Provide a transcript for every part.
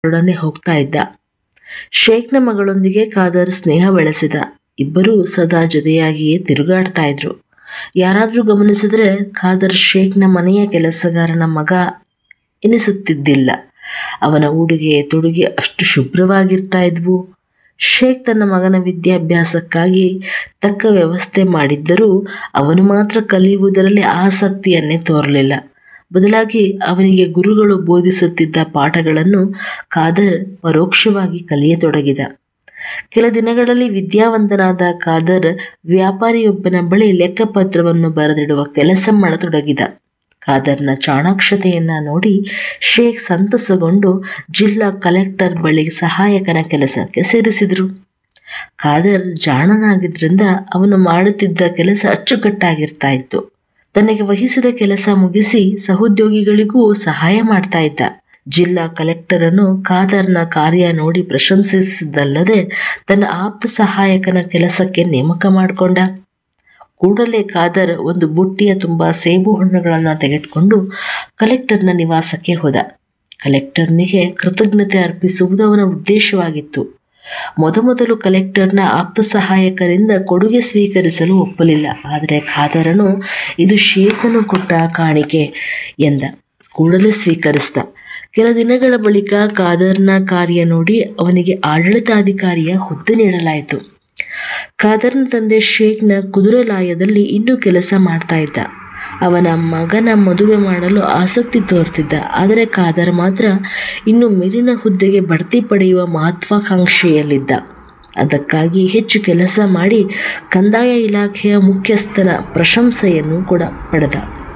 ಅವರೊಡನೆ ಹೋಗ್ತಾ ಇದ್ದ ಶೇಖ್ನ ಮಗಳೊಂದಿಗೆ ಖಾದರ್ ಸ್ನೇಹ ಬೆಳೆಸಿದ ಇಬ್ಬರೂ ಸದಾ ಜೊತೆಯಾಗಿಯೇ ತಿರುಗಾಡ್ತಾ ಇದ್ರು ಯಾರಾದ್ರೂ ಗಮನಿಸಿದ್ರೆ ಖಾದರ್ ಶೇಖ್ನ ಮನೆಯ ಕೆಲಸಗಾರನ ಮಗ ಎನಿಸುತ್ತಿದ್ದಿಲ್ಲ ಅವನ ಉಡುಗೆ ತೊಡುಗೆ ಅಷ್ಟು ಶುಭ್ರವಾಗಿರ್ತಾ ಇದ್ವು ಶೇಖ್ ತನ್ನ ಮಗನ ವಿದ್ಯಾಭ್ಯಾಸಕ್ಕಾಗಿ ತಕ್ಕ ವ್ಯವಸ್ಥೆ ಮಾಡಿದ್ದರೂ ಅವನು ಮಾತ್ರ ಕಲಿಯುವುದರಲ್ಲಿ ಆಸಕ್ತಿಯನ್ನೇ ತೋರಲಿಲ್ಲ ಬದಲಾಗಿ ಅವನಿಗೆ ಗುರುಗಳು ಬೋಧಿಸುತ್ತಿದ್ದ ಪಾಠಗಳನ್ನು ಖಾದರ್ ಪರೋಕ್ಷವಾಗಿ ಕಲಿಯತೊಡಗಿದ ಕೆಲ ದಿನಗಳಲ್ಲಿ ವಿದ್ಯಾವಂತನಾದ ಖಾದರ್ ವ್ಯಾಪಾರಿಯೊಬ್ಬನ ಬಳಿ ಲೆಕ್ಕಪತ್ರವನ್ನು ಬರೆದಿಡುವ ಕೆಲಸ ಮಾಡತೊಡಗಿದ ಖಾದರ್ನ ಚಾಣಾಕ್ಷತೆಯನ್ನ ನೋಡಿ ಶೇಖ್ ಸಂತಸಗೊಂಡು ಜಿಲ್ಲಾ ಕಲೆಕ್ಟರ್ ಬಳಿ ಸಹಾಯಕನ ಕೆಲಸಕ್ಕೆ ಸೇರಿಸಿದರು ಖಾದರ್ ಜಾಣನಾಗಿದ್ರಿಂದ ಅವನು ಮಾಡುತ್ತಿದ್ದ ಕೆಲಸ ಅಚ್ಚುಕಟ್ಟಾಗಿರ್ತಾ ಇತ್ತು ತನಗೆ ವಹಿಸಿದ ಕೆಲಸ ಮುಗಿಸಿ ಸಹೋದ್ಯೋಗಿಗಳಿಗೂ ಸಹಾಯ ಮಾಡ್ತಾ ಇದ್ದ ಜಿಲ್ಲಾ ಕಲೆಕ್ಟರನ್ನು ಖಾದರ್ನ ಕಾರ್ಯ ನೋಡಿ ಪ್ರಶಂಸಿಸಿದ್ದಲ್ಲದೆ ತನ್ನ ಆಪ್ತ ಸಹಾಯಕನ ಕೆಲಸಕ್ಕೆ ನೇಮಕ ಮಾಡಿಕೊಂಡ ಕೂಡಲೇ ಖಾದರ್ ಒಂದು ಬುಟ್ಟಿಯ ತುಂಬ ಸೇಬು ಹಣ್ಣುಗಳನ್ನು ತೆಗೆದುಕೊಂಡು ಕಲೆಕ್ಟರ್ನ ನಿವಾಸಕ್ಕೆ ಹೋದ ಕಲೆಕ್ಟರ್ನಿಗೆ ಕೃತಜ್ಞತೆ ಅರ್ಪಿಸುವುದು ಅವನ ಉದ್ದೇಶವಾಗಿತ್ತು ಮೊದಮೊದಲು ಕಲೆಕ್ಟರ್ನ ಆಪ್ತ ಸಹಾಯಕರಿಂದ ಕೊಡುಗೆ ಸ್ವೀಕರಿಸಲು ಒಪ್ಪಲಿಲ್ಲ ಆದರೆ ಖಾದರನು ಇದು ಶೇಖನು ಕೊಟ್ಟ ಕಾಣಿಕೆ ಎಂದ ಕೂಡಲೇ ಸ್ವೀಕರಿಸಿದ ಕೆಲ ದಿನಗಳ ಬಳಿಕ ಖಾದರ್ನ ಕಾರ್ಯ ನೋಡಿ ಅವನಿಗೆ ಆಡಳಿತಾಧಿಕಾರಿಯ ಹುದ್ದೆ ನೀಡಲಾಯಿತು ಖಾದರ್ನ ತಂದೆ ಶೇಖ್ನ ಕುದುರೆಲಾಯದಲ್ಲಿ ಇನ್ನೂ ಕೆಲಸ ಮಾಡ್ತಾ ಇದ್ದ ಅವನ ಮಗನ ಮದುವೆ ಮಾಡಲು ಆಸಕ್ತಿ ತೋರ್ತಿದ್ದ ಆದರೆ ಖಾದರ್ ಮಾತ್ರ ಇನ್ನು ಮೇಲಿನ ಹುದ್ದೆಗೆ ಬಡ್ತಿ ಪಡೆಯುವ ಮಹತ್ವಾಕಾಂಕ್ಷೆಯಲ್ಲಿದ್ದ ಅದಕ್ಕಾಗಿ ಹೆಚ್ಚು ಕೆಲಸ ಮಾಡಿ ಕಂದಾಯ ಇಲಾಖೆಯ ಮುಖ್ಯಸ್ಥನ ಪ್ರಶಂಸೆಯನ್ನು ಕೂಡ ಪಡೆದ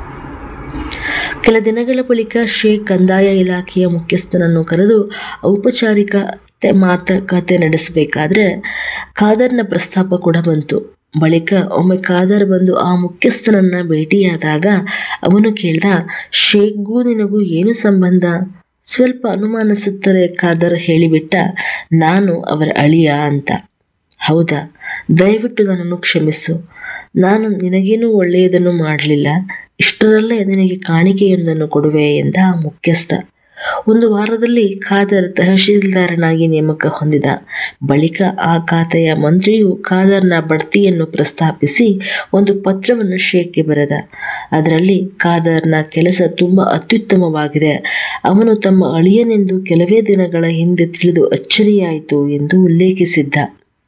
ಕೆಲ ದಿನಗಳ ಬಳಿಕ ಶೇಖ್ ಕಂದಾಯ ಇಲಾಖೆಯ ಮುಖ್ಯಸ್ಥನನ್ನು ಕರೆದು ಔಪಚಾರಿಕ ಮಾತುಕತೆ ನಡೆಸಬೇಕಾದ್ರೆ ಖಾದರ್ನ ಪ್ರಸ್ತಾಪ ಕೂಡ ಬಂತು ಬಳಿಕ ಒಮ್ಮೆ ಖಾದರ್ ಬಂದು ಆ ಮುಖ್ಯಸ್ಥನನ್ನ ಭೇಟಿಯಾದಾಗ ಅವನು ಕೇಳ್ದ ಶೇಖ್ಗೂ ನಿನಗೂ ಏನು ಸಂಬಂಧ ಸ್ವಲ್ಪ ಅನುಮಾನಿಸುತ್ತಲೇ ಖಾದರ್ ಹೇಳಿಬಿಟ್ಟ ನಾನು ಅವರ ಅಳಿಯ ಅಂತ ಹೌದಾ ದಯವಿಟ್ಟು ನನ್ನನ್ನು ಕ್ಷಮಿಸು ನಾನು ನಿನಗೇನೂ ಒಳ್ಳೆಯದನ್ನು ಮಾಡಲಿಲ್ಲ ಇಷ್ಟರಲ್ಲೇ ನಿನಗೆ ಕಾಣಿಕೆಯೊಂದನ್ನು ಕೊಡುವೆ ಎಂದ ಆ ಮುಖ್ಯಸ್ಥ ಒಂದು ವಾರದಲ್ಲಿ ಖಾದರ್ ತಹಶೀಲ್ದಾರನಾಗಿ ನೇಮಕ ಹೊಂದಿದ ಬಳಿಕ ಆ ಖಾತೆಯ ಮಂತ್ರಿಯು ಖಾದರ್ನ ಬಡ್ತಿಯನ್ನು ಪ್ರಸ್ತಾಪಿಸಿ ಒಂದು ಪತ್ರವನ್ನು ಶೇಖ್ಗೆ ಬರೆದ ಅದರಲ್ಲಿ ಖಾದರ್ನ ಕೆಲಸ ತುಂಬ ಅತ್ಯುತ್ತಮವಾಗಿದೆ ಅವನು ತಮ್ಮ ಅಳಿಯನೆಂದು ಕೆಲವೇ ದಿನಗಳ ಹಿಂದೆ ತಿಳಿದು ಅಚ್ಚರಿಯಾಯಿತು ಎಂದು ಉಲ್ಲೇಖಿಸಿದ್ದ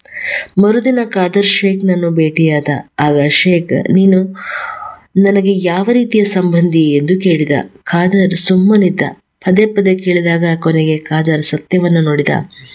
ಮರುದಿನ ಖಾದರ್ ಶೇಖ್ನನ್ನು ಭೇಟಿಯಾದ ಆಗ ಶೇಖ್ ನೀನು ನನಗೆ ಯಾವ ರೀತಿಯ ಸಂಬಂಧಿ ಎಂದು ಕೇಳಿದ ಖಾದರ್ ಸುಮ್ಮನಿದ್ದ ಪದೇ ಪದೇ ಕೇಳಿದಾಗ ಕೊನೆಗೆ ಖಾದರ್ ಸತ್ಯವನ್ನು ನೋಡಿದ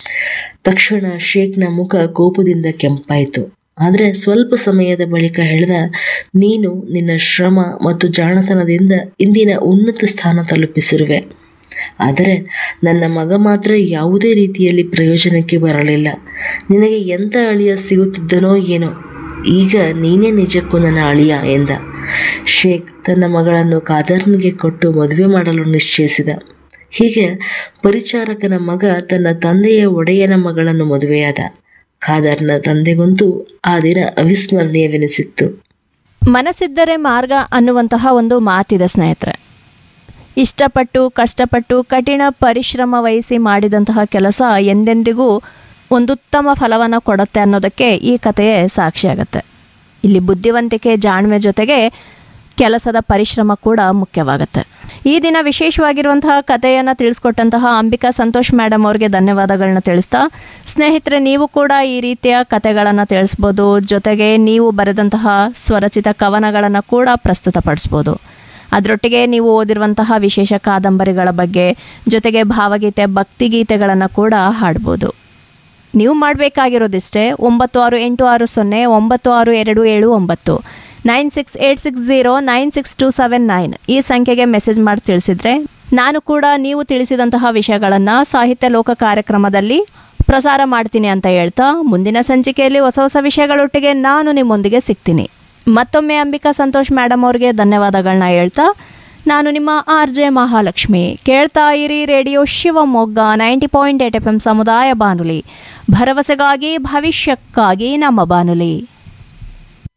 ತಕ್ಷಣ ಶೇಖ್ನ ಮುಖ ಕೋಪದಿಂದ ಕೆಂಪಾಯಿತು ಆದರೆ ಸ್ವಲ್ಪ ಸಮಯದ ಬಳಿಕ ಹೇಳಿದ ನೀನು ನಿನ್ನ ಶ್ರಮ ಮತ್ತು ಜಾಣತನದಿಂದ ಇಂದಿನ ಉನ್ನತ ಸ್ಥಾನ ತಲುಪಿಸಿರುವೆ ಆದರೆ ನನ್ನ ಮಗ ಮಾತ್ರ ಯಾವುದೇ ರೀತಿಯಲ್ಲಿ ಪ್ರಯೋಜನಕ್ಕೆ ಬರಲಿಲ್ಲ ನಿನಗೆ ಎಂಥ ಅಳಿಯ ಸಿಗುತ್ತಿದ್ದನೋ ಏನೋ ಈಗ ನೀನೇ ನಿಜಕ್ಕೂ ನನ್ನ ಅಳಿಯ ಎಂದ ಶೇಖ್ ತನ್ನ ಮಗಳನ್ನು ಖಾದರ್ನಿಗೆ ಕೊಟ್ಟು ಮದುವೆ ಮಾಡಲು ನಿಶ್ಚಯಿಸಿದ ಹೀಗೆ ಪರಿಚಾರಕನ ಮಗ ತನ್ನ ತಂದೆಯ ಒಡೆಯನ ಮಗಳನ್ನು ಮದುವೆಯಾದ ಖಾದರ್ನ ತಂದೆಗಂತೂ ಆ ದಿನ ಅವಿಸ್ಮರಣೀಯವೆನಿಸಿತ್ತು ಮನಸ್ಸಿದ್ದರೆ ಮಾರ್ಗ ಅನ್ನುವಂತಹ ಒಂದು ಮಾತಿದೆ ಸ್ನೇಹಿತರೆ ಇಷ್ಟಪಟ್ಟು ಕಷ್ಟಪಟ್ಟು ಕಠಿಣ ಪರಿಶ್ರಮ ವಹಿಸಿ ಮಾಡಿದಂತಹ ಕೆಲಸ ಎಂದೆಂದಿಗೂ ಒಂದುತ್ತಮ ಫಲವನ್ನು ಕೊಡುತ್ತೆ ಅನ್ನೋದಕ್ಕೆ ಈ ಕಥೆಯೇ ಸಾಕ್ಷಿಯಾಗತ್ತೆ ಇಲ್ಲಿ ಬುದ್ಧಿವಂತಿಕೆ ಜಾಣ್ಮೆ ಜೊತೆಗೆ ಕೆಲಸದ ಪರಿಶ್ರಮ ಕೂಡ ಮುಖ್ಯವಾಗುತ್ತೆ ಈ ದಿನ ವಿಶೇಷವಾಗಿರುವಂತಹ ಕಥೆಯನ್ನು ತಿಳಿಸ್ಕೊಟ್ಟಂತಹ ಅಂಬಿಕಾ ಸಂತೋಷ್ ಮೇಡಮ್ ಅವ್ರಿಗೆ ಧನ್ಯವಾದಗಳನ್ನ ತಿಳಿಸ್ತಾ ಸ್ನೇಹಿತರೆ ನೀವು ಕೂಡ ಈ ರೀತಿಯ ಕಥೆಗಳನ್ನು ತಿಳಿಸ್ಬೋದು ಜೊತೆಗೆ ನೀವು ಬರೆದಂತಹ ಸ್ವರಚಿತ ಕವನಗಳನ್ನು ಕೂಡ ಪ್ರಸ್ತುತಪಡಿಸ್ಬೋದು ಅದರೊಟ್ಟಿಗೆ ನೀವು ಓದಿರುವಂತಹ ವಿಶೇಷ ಕಾದಂಬರಿಗಳ ಬಗ್ಗೆ ಜೊತೆಗೆ ಭಾವಗೀತೆ ಭಕ್ತಿಗೀತೆಗಳನ್ನು ಕೂಡ ಹಾಡ್ಬೋದು ನೀವು ಮಾಡಬೇಕಾಗಿರೋದಿಷ್ಟೇ ಒಂಬತ್ತು ಆರು ಎಂಟು ಆರು ಸೊನ್ನೆ ಒಂಬತ್ತು ಆರು ಎರಡು ಏಳು ಒಂಬತ್ತು nine six eight six zero nine six two seven nine ಈ ಸಂಖ್ಯೆಗೆ ಮೆಸೇಜ್ ಮಾಡಿ ತಿಳಿಸಿದ್ರೆ ನಾನು ಕೂಡ ನೀವು ತಿಳಿಸಿದಂತಹ ವಿಷಯಗಳನ್ನು ಸಾಹಿತ್ಯ ಲೋಕ ಕಾರ್ಯಕ್ರಮದಲ್ಲಿ ಪ್ರಸಾರ ಮಾಡ್ತೀನಿ ಅಂತ ಹೇಳ್ತಾ ಮುಂದಿನ ಸಂಚಿಕೆಯಲ್ಲಿ ಹೊಸ ಹೊಸ ವಿಷಯಗಳೊಟ್ಟಿಗೆ ನಾನು ನಿಮ್ಮೊಂದಿಗೆ ಸಿಗ್ತೀನಿ ಮತ್ತೊಮ್ಮೆ ಅಂಬಿಕಾ ಸಂತೋಷ್ ಮೇಡಮ್ ಅವ್ರಿಗೆ ಧನ್ಯವಾದಗಳನ್ನ ಹೇಳ್ತಾ ನಾನು ನಿಮ್ಮ ಆರ್ ಜೆ ಮಹಾಲಕ್ಷ್ಮಿ ಕೇಳ್ತಾ ಇರಿ radio Shivamogga ninety point eight F M ಸಮುದಾಯ ಬಾನುಲಿ ಭರವಸೆಗಾಗಿ ಭವಿಷ್ಯಕ್ಕಾಗಿ ನಮ್ಮ ಬಾನುಲಿ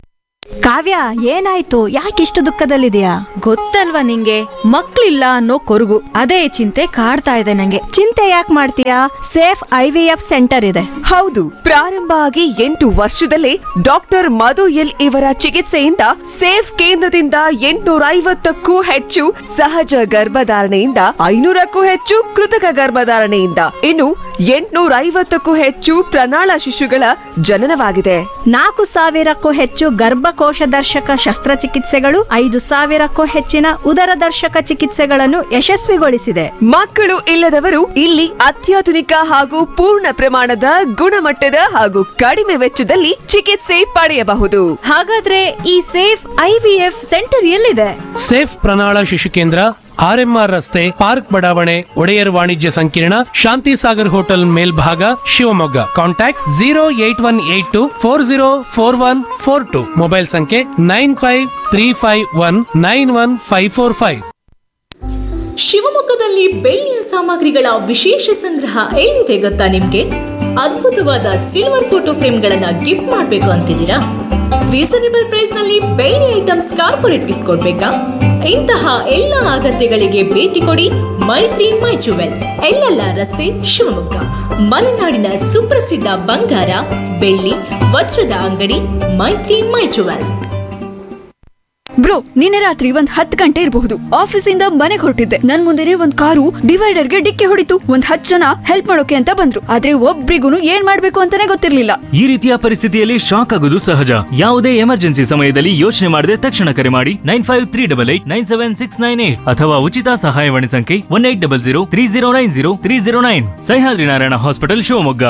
ಕಾವ್ಯ ಏನಾಯ್ತು ಯಾಕಿಷ್ಟು ದುಃಖದಲ್ಲಿದೆಯಾ ಗೊತ್ತಲ್ವಾ ನಿಂಗೆ ಮಕ್ಳಿಲ್ಲ ಅನ್ನೋ ಕೊರಗು ಅದೇ ಚಿಂತೆ ಕಾಡ್ತಾ ಇದೆ ನಂಗೆ ಚಿಂತೆ ಯಾಕೆ ಮಾಡ್ತೀಯಾ safe I V F centre ಇದೆ ಹೌದು ಪ್ರಾರಂಭ ಆಗಿ ಎಂಟು ವರ್ಷದಲ್ಲೇ ಡಾಕ್ಟರ್ ಮಧು ಎಲ್ ಇವರ ಚಿಕಿತ್ಸೆಯಿಂದ ಸೇಫ್ ಕೇಂದ್ರದಿಂದ ಎಂಟುನೂರ ಐವತ್ತಕ್ಕೂ ಹೆಚ್ಚು ಸಹಜ ಗರ್ಭಧಾರಣೆಯಿಂದ ಐನೂರಕ್ಕೂ ಹೆಚ್ಚು ಕೃತಕ ಗರ್ಭಧಾರಣೆಯಿಂದ ಇನ್ನು ಎಂಟುನೂರ ಐವತ್ತಕ್ಕೂ ಹೆಚ್ಚು ಪ್ರಣಾಳ ಶಿಶುಗಳ ಜನನವಾಗಿದೆ ನಾಲ್ಕು ಸಾವಿರಕ್ಕೂ ಹೆಚ್ಚು ಗರ್ಭಕೋಶ ದರ್ಶಕ ಶಸ್ತ್ರಚಿಕಿತ್ಸೆಗಳು ಐದು ಸಾವಿರಕ್ಕೂ ಹೆಚ್ಚಿನ ಉದರ ದರ್ಶಕ ಚಿಕಿತ್ಸೆಗಳನ್ನು ಯಶಸ್ವಿಗೊಳಿಸಿದೆ ಮಕ್ಕಳು ಇಲ್ಲದವರು ಇಲ್ಲಿ ಅತ್ಯಾಧುನಿಕ ಹಾಗೂ ಪೂರ್ಣ ಪ್ರಮಾಣದ ಗುಣಮಟ್ಟದ ಹಾಗೂ ಕಡಿಮೆ ವೆಚ್ಚದಲ್ಲಿ ಚಿಕಿತ್ಸೆ ಪಡೆಯಬಹುದು ಹಾಗಾದ್ರೆ ಈ safe I V F centre ಎಲ್ಲಿದೆ ಸೇಫ್ ಪ್ರಣಾಳ ಶಿಶು ಕೇಂದ್ರ ಆರ್ಎಂಆರ್ ರಸ್ತೆ ಪಾರ್ಕ್ ಬಡಾವಣೆ ಒಡೆಯರ್ ವಾಣಿಜ್ಯ ಸಂಕೀರ್ಣ ಶಾಂತಿ ಸಾಗರ್ ಹೋಟೆಲ್ ಮೇಲ್ಭಾಗ Shivamogga contact zero eight one eight two four zero four one four two mobile ಸಂಖ್ಯೆ nine five three five one nine one five four five ಶಿವಮೊಗ್ಗದಲ್ಲಿ ಬೆಳ್ಳಿಯ ಸಾಮಗ್ರಿಗಳ ವಿಶೇಷ ಸಂಗ್ರಹ ಎಲ್ಲಿದೆ ಗೊತ್ತಾ ನಿಮ್ಗೆ ಅದ್ಭುತವಾದ ಸಿಲ್ವರ್ ಫೋಟೋ ಫ್ರೇಮ್ಗಳನ್ನ ಗಿಫ್ಟ್ ಮಾಡ್ಬೇಕು ಅಂತಿದ್ದೀರಾ ರೀಸನೇಬಲ್ ಪ್ರೈಸ್ ನಲ್ಲಿ ಬೆಳ್ಳಿ ಐಟಮ್ಸ್ ಕಾರ್ಪೊರೇಟ್ ಗಿಫ್ಟ್ ಕೊಡ್ಬೇಕಾ ಇಂತಹ ಎಲ್ಲ ಅಗತ್ಯಗಳಿಗೆ ಭೇಟಿ ಕೊಡಿ ಮೈತ್ರಿ ಮೈ ಜುವೆಲ್ ಎಲ್ಲೆಲ್ಲ ರಸ್ತೆ ಶಿವಮೊಗ್ಗ ಮಲೆನಾಡಿನ ಸುಪ್ರಸಿದ್ಧ ಬಂಗಾರ ಬೆಳ್ಳಿ ವಜ್ರದ ಅಂಗಡಿ ಮೈತ್ರಿ ಮೈ ಜುವೆಲ್ ಬ್ರೋ ನಿನ್ನೆ ರಾತ್ರಿ ಒಂದ್ ಹತ್ತು ಗಂಟೆ ಇರಬಹುದು ಆಫೀಸಿಂದ ಮನೆಗೆ ಹೊರಟಿದ್ದೆ ನನ್ ಮುಂದೆನೆ ಒಂದ್ ಕಾರು ಡಿವೈಡರ್ಗೆ ಡಿಕ್ಕಿ ಹೊಡಿತು ಒಂದ್ ಹತ್ತು ಜನ ಹೆಲ್ಪ್ ಮಾಡೋಕೆ ಅಂತ ಬಂದ್ರು ಆದ್ರೆ ಒಬ್ರಿಗೂ ಏನ್ ಮಾಡ್ಬೇಕು ಅಂತಾನೆ ಗೊತ್ತಿರ್ಲಿಲ್ಲ ಈ ರೀತಿಯ ಪರಿಸ್ಥಿತಿಯಲ್ಲಿ ಶಾಕ್ ಆಗುವುದು ಸಹಜ ಯಾವುದೇ ಎಮರ್ಜೆನ್ಸಿ ಸಮಯದಲ್ಲಿ ಯೋಚನೆ ಮಾಡದೆ ತಕ್ಷಣ ಕರೆ ಮಾಡಿ nine five three double eight nine seven six nine eight ಅಥವಾ ಉಚಿತ ಸಹಾಯವಾಣಿ ಸಂಖ್ಯೆ one eight double zero three zero nine zero three zero nine Sahyadri Narayana hospital Shivamogga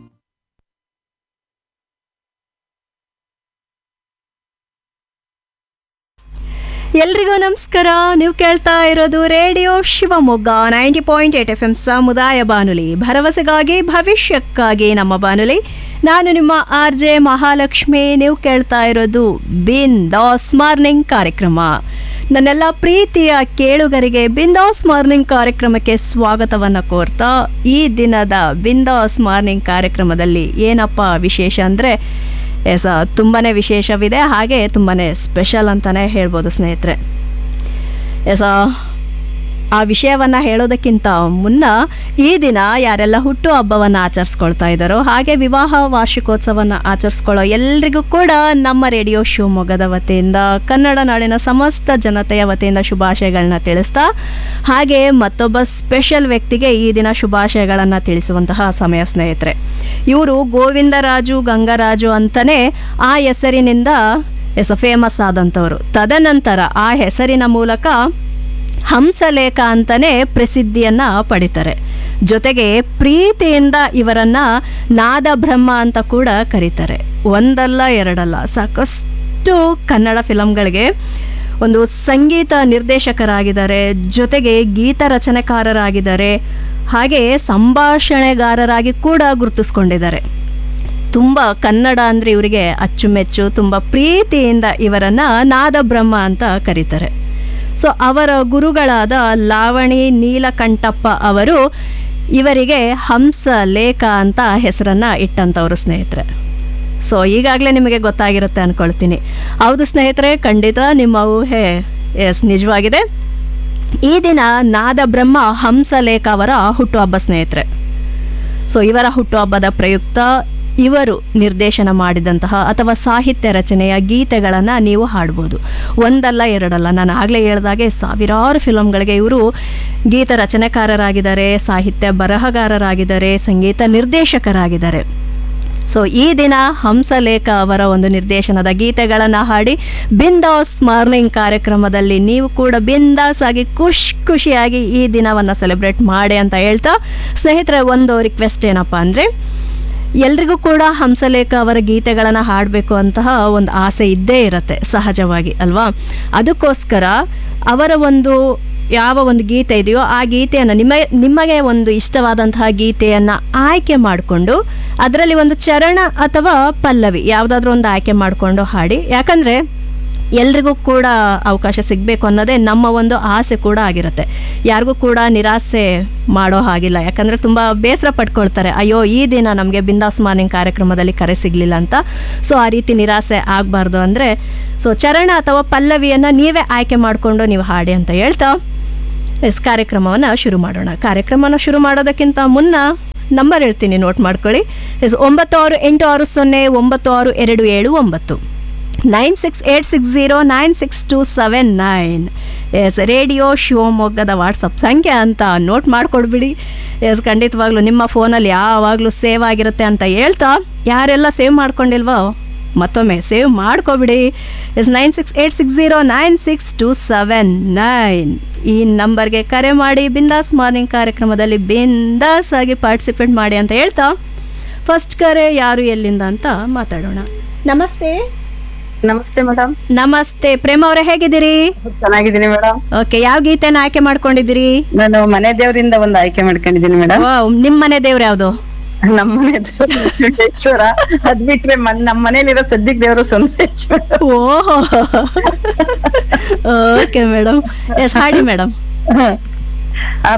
ಎಲ್ರಿಗೂ ನಮಸ್ಕಾರ ನೀವು ಕೇಳ್ತಾ ಇರೋದು radio Shivamogga ninety point eight F M ಸಮುದಾಯ ಬಾನುಲಿ ಭರವಸೆಗಾಗಿ ಭವಿಷ್ಯಕ್ಕಾಗಿ ನಮ್ಮ ಬಾನುಲಿ ನಾನು ನಿಮ್ಮ ಆರ್ ಜೆ ಮಹಾಲಕ್ಷ್ಮಿ ನೀವು ಕೇಳ್ತಾ ಇರೋದು ಬಿಂದಾಸ್ ಮಾರ್ನಿಂಗ್ ಕಾರ್ಯಕ್ರಮ ನನ್ನೆಲ್ಲ ಪ್ರೀತಿಯ ಕೇಳುಗರಿಗೆ ಬಿಂದಾಸ್ ಮಾರ್ನಿಂಗ್ ಕಾರ್ಯಕ್ರಮಕ್ಕೆ ಸ್ವಾಗತವನ್ನು ಕೋರ್ತಾ ಈ ದಿನದ ಬಿಂದಾಸ್ ಮಾರ್ನಿಂಗ್ ಕಾರ್ಯಕ್ರಮದಲ್ಲಿ ಏನಪ್ಪ ವಿಶೇಷ ಅಂದರೆ ಎಸ ತುಂಬಾ ವಿಶೇಷವಿದೆ ಹಾಗೆ ತುಂಬಾ ಸ್ಪೆಷಲ್ ಅಂತಲೇ ಹೇಳ್ಬೋದು ಸ್ನೇಹಿತರೆ ಎಸ ಆ ವಿಷಯವನ್ನು ಹೇಳೋದಕ್ಕಿಂತ ಮುನ್ನ ಈ ದಿನ ಯಾರೆಲ್ಲ ಹುಟ್ಟು ಹಬ್ಬವನ್ನು ಆಚರಿಸ್ಕೊಳ್ತಾ ಇದ್ದಾರೋ ಹಾಗೆ ವಿವಾಹ ವಾರ್ಷಿಕೋತ್ಸವವನ್ನು ಆಚರಿಸ್ಕೊಳ್ಳೋ ಎಲ್ರಿಗೂ ಕೂಡ ನಮ್ಮ ರೇಡಿಯೋ ಶಿವಮೊಗ್ಗದ ವತಿಯಿಂದ ಕನ್ನಡ ನಾಡಿನ ಸಮಸ್ತ ಜನತೆಯ ವತಿಯಿಂದ ಶುಭಾಶಯಗಳನ್ನ ತಿಳಿಸ್ತಾ ಹಾಗೆ ಮತ್ತೊಬ್ಬ ಸ್ಪೆಷಲ್ ವ್ಯಕ್ತಿಗೆ ಈ ದಿನ ಶುಭಾಶಯಗಳನ್ನು ತಿಳಿಸುವಂತಹ ಸಮಯ ಸ್ನೇಹಿತರೆ ಇವರು ಗೋವಿಂದರಾಜು ಗಂಗರಾಜು ಅಂತಲೇ ಆ ಹೆಸರಿನಿಂದ ಎಸ್ ಫೇಮಸ್ ಆದಂಥವ್ರು ತದನಂತರ ಆ ಹೆಸರಿನ ಮೂಲಕ ಹಂಸಲೇಖ ಅಂತಲೇ ಪ್ರಸಿದ್ಧಿಯನ್ನ ಪಡಿತಾರೆ ಜೊತೆಗೆ ಪ್ರೀತಿಯಿಂದ ಇವರನ್ನ ನಾದ ಬ್ರಹ್ಮ ಅಂತ ಕೂಡ ಕರೀತಾರೆ ಒಂದಲ್ಲ ಎರಡಲ್ಲ ಸಾಕಷ್ಟು ಕನ್ನಡ ಫಿಲಮ್ಗಳಿಗೆ ಒಂದು ಸಂಗೀತ ನಿರ್ದೇಶಕರಾಗಿದ್ದಾರೆ ಜೊತೆಗೆ ಗೀತ ರಚನೆಕಾರರಾಗಿದ್ದಾರೆ ಹಾಗೆ ಸಂಭಾಷಣೆಗಾರರಾಗಿ ಕೂಡ ಗುರುತಿಸ್ಕೊಂಡಿದ್ದಾರೆ ತುಂಬ ಕನ್ನಡ ಅಂದರೆ ಇವರಿಗೆ ಅಚ್ಚುಮೆಚ್ಚು ತುಂಬ ಪ್ರೀತಿಯಿಂದ ಇವರನ್ನು ನಾದಬ್ರಹ್ಮ ಅಂತ ಕರೀತಾರೆ ಸೊ ಅವರ ಗುರುಗಳಾದ ಲಾವಣಿ ನೀಲಕಂಠಪ್ಪ ಅವರು ಇವರಿಗೆ ಹಂಸ ಲೇಖ ಅಂತ ಹೆಸರನ್ನು ಇಟ್ಟಂಥವ್ರು ಸ್ನೇಹಿತರೆ ಸೊ ಈಗಾಗಲೇ ನಿಮಗೆ ಗೊತ್ತಾಗಿರುತ್ತೆ ಅಂದ್ಕೊಳ್ತೀನಿ ಹೌದು ಸ್ನೇಹಿತರೆ ಖಂಡಿತ ನಿಮ್ಮ ಊಹೆ ಎಸ್ ನಿಜವಾಗಿದೆ ಈ ದಿನ ನಾದಬ್ರಹ್ಮ ಹಂಸಲೇಖ ಅವರ ಹುಟ್ಟುಹಬ್ಬ ಸ್ನೇಹಿತರೆ ಸೊ ಇವರ ಹುಟ್ಟುಹಬ್ಬದ ಪ್ರಯುಕ್ತ ಇವರು ನಿರ್ದೇಶನ ಮಾಡಿದಂತಹ ಅಥವಾ ಸಾಹಿತ್ಯ ರಚನೆಯ ಗೀತೆಗಳನ್ನು ನೀವು ಹಾಡ್ಬೋದು ಒಂದಲ್ಲ ಎರಡಲ್ಲ ನಾನು ಆಗಲೇ ಹೇಳ್ದಾಗೆ ಸಾವಿರಾರು ಫಿಲಮ್ಗಳಿಗೆ ಇವರು ಗೀತ ರಚನೆಕಾರರಾಗಿದ್ದಾರೆ ಸಾಹಿತ್ಯ ಬರಹಗಾರರಾಗಿದ್ದಾರೆ ಸಂಗೀತ ನಿರ್ದೇಶಕರಾಗಿದ್ದಾರೆ ಸೊ ಈ ದಿನ ಹಂಸಲೇಖ ಅವರ ಒಂದು ನಿರ್ದೇಶನದ ಗೀತೆಗಳನ್ನು ಹಾಡಿ ಬಿಂದಾಸ್ ಮಾರ್ನಿಂಗ್ ಕಾರ್ಯಕ್ರಮದಲ್ಲಿ ನೀವು ಕೂಡ ಬಿಂದಾಸ್ ಆಗಿ ಖುಷಿ ಖುಷಿಯಾಗಿ ಈ ದಿನವನ್ನು ಸೆಲೆಬ್ರೇಟ್ ಮಾಡಿ ಅಂತ ಹೇಳ್ತಾ ಸ್ನೇಹಿತರೆ ಒಂದು ರಿಕ್ವೆಸ್ಟ್ ಏನಪ್ಪ ಅಂದರೆ ಎಲ್ರಿಗೂ ಕೂಡ ಹಂಸಲೇಖ ಅವರ ಗೀತೆಗಳನ್ನು ಹಾಡಬೇಕು ಅಂತಹ ಒಂದು ಆಸೆ ಇದ್ದೇ ಇರುತ್ತೆ ಸಹಜವಾಗಿ ಅಲ್ವಾ ಅದಕ್ಕೋಸ್ಕರ ಅವರ ಒಂದು ಯಾವ ಒಂದು ಗೀತೆ ಇದೆಯೋ ಆ ಗೀತೆಯನ್ನು ನಿಮ್ಮ ನಿಮಗೆ ಒಂದು ಇಷ್ಟವಾದಂತಹ ಗೀತೆಯನ್ನು ಆಯ್ಕೆ ಮಾಡಿಕೊಂಡು ಅದರಲ್ಲಿ ಒಂದು ಚರಣ ಅಥವಾ ಪಲ್ಲವಿ ಯಾವುದಾದ್ರೂ ಒಂದು ಆಯ್ಕೆ ಮಾಡಿಕೊಂಡು ಹಾಡಿ ಯಾಕಂದರೆ ಎಲ್ರಿಗೂ ಕೂಡ ಅವಕಾಶ ಸಿಗಬೇಕು ಅನ್ನೋದೇ ನಮ್ಮ ಒಂದು ಆಸೆ ಕೂಡ ಆಗಿರುತ್ತೆ ಯಾರಿಗೂ ಕೂಡ ನಿರಾಸೆ ಮಾಡೋ ಹಾಗಿಲ್ಲ ಯಾಕಂದರೆ ತುಂಬ ಬೇಸರ ಪಡ್ಕೊಳ್ತಾರೆ ಅಯ್ಯೋ ಈ ದಿನ ನಮಗೆ ಬಿಂದಾಸ್ ಮಾರ್ನಿಂಗ್ ಕಾರ್ಯಕ್ರಮದಲ್ಲಿ ಕರೆ ಸಿಗಲಿಲ್ಲ ಅಂತ ಸೊ ಆ ರೀತಿ ನಿರಾಸೆ ಆಗಬಾರ್ದು ಅಂದರೆ ಸೊ ಚರಣ ಅಥವಾ ಪಲ್ಲವಿಯನ್ನು ನೀವೇ ಆಯ್ಕೆ ಮಾಡಿಕೊಂಡು ನೀವು ಹಾಡಿ ಅಂತ ಹೇಳ್ತಾ ಎಸ್ ಕಾರ್ಯಕ್ರಮವನ್ನು ಶುರು ಮಾಡೋಣ ಕಾರ್ಯಕ್ರಮನ ಶುರು ಮಾಡೋದಕ್ಕಿಂತ ಮುನ್ನ ನಂಬರ್ ಹೇಳ್ತೀನಿ ನೋಟ್ ಮಾಡ್ಕೊಳ್ಳಿ ಎಸ್ ಒಂಬತ್ತು ಆರು ಎಂಟು ಆರು ಸೊನ್ನೆ ಒಂಬತ್ತು ಆರು ಎರಡು ಏಳು ಒಂಬತ್ತು nine six eight six zero nine six two seven nine ಎಸ್ ರೇಡಿಯೋ ಶಿವಮೊಗ್ಗದ ವಾಟ್ಸಪ್ ಸಂಖ್ಯೆ ಅಂತ ನೋಟ್ ಮಾಡಿಕೊಡ್ಬಿಡಿ ಎಸ್ ಖಂಡಿತವಾಗ್ಲೂ ನಿಮ್ಮ ಫೋನಲ್ಲಿ ಯಾವಾಗಲೂ ಸೇವ್ ಆಗಿರುತ್ತೆ ಅಂತ ಹೇಳ್ತಾ ಯಾರೆಲ್ಲ ಸೇವ್ ಮಾಡ್ಕೊಂಡಿಲ್ವೋ ಮತ್ತೊಮ್ಮೆ ಸೇವ್ ಮಾಡ್ಕೊಬಿಡಿ yes nine six eight six zero nine six two seven nine ಈ ನಂಬರ್ಗೆ ಕರೆ ಮಾಡಿ ಬಿಂದಾಸ್ ಮಾರ್ನಿಂಗ್ ಕಾರ್ಯಕ್ರಮದಲ್ಲಿ ಬಿಂದಾಸ್ ಆಗಿ ಪಾರ್ಟಿಸಿಪೇಟ್ ಮಾಡಿ ಅಂತ ಹೇಳ್ತಾ ಫಸ್ಟ್ ಕರೆ ಯಾರು ಎಲ್ಲಿಂದ ಅಂತ ಮಾತಾಡೋಣ ನಮಸ್ತೆ ನಮಸ್ತೆ ಮೇಡಮ್ ನಮಸ್ತೆ ಪ್ರೇಮ ಅವರೇ ಹೇಗಿದ್ದೀರಿ ಚೆನ್ನಾಗಿದ್ದೀನಿ ಮೇಡಮ್ ಓಕೆ ಯಾವ ಗೀತೆನ ಆಯ್ಕೆ ಮಾಡ್ಕೊಂಡಿದ್ದೀರಿ ನಾನು ಮನೆ ದೇವರಿಂದ ಒಂದು ಆಯ್ಕೆ ಮಾಡ್ಕೊಂಡಿದ್ದೀನಿ ಮೇಡಮ್ ವಾವ್, ನಿಮ್ ಮನೆ ದೇವ್ರು ಯಾವ್ದು ನಮ್ಮ ಮನೆ ದೇವ್ರು ಸುಂದೇಶ್ವರ ಅದ್ ಬಿಟ್ರೆ ಮನ್ ನಮ್ಮ ಮನೇಲಿರೋ ಸದ್ಯಕ್ ದೇವರು ಸುಂದೇಶ್ವರ ಓಹೋ ಓಕೆ ಮೇಡಮ್ ಎಸ್ ಹಾಡಿ ಮೇಡಮ್ ಆ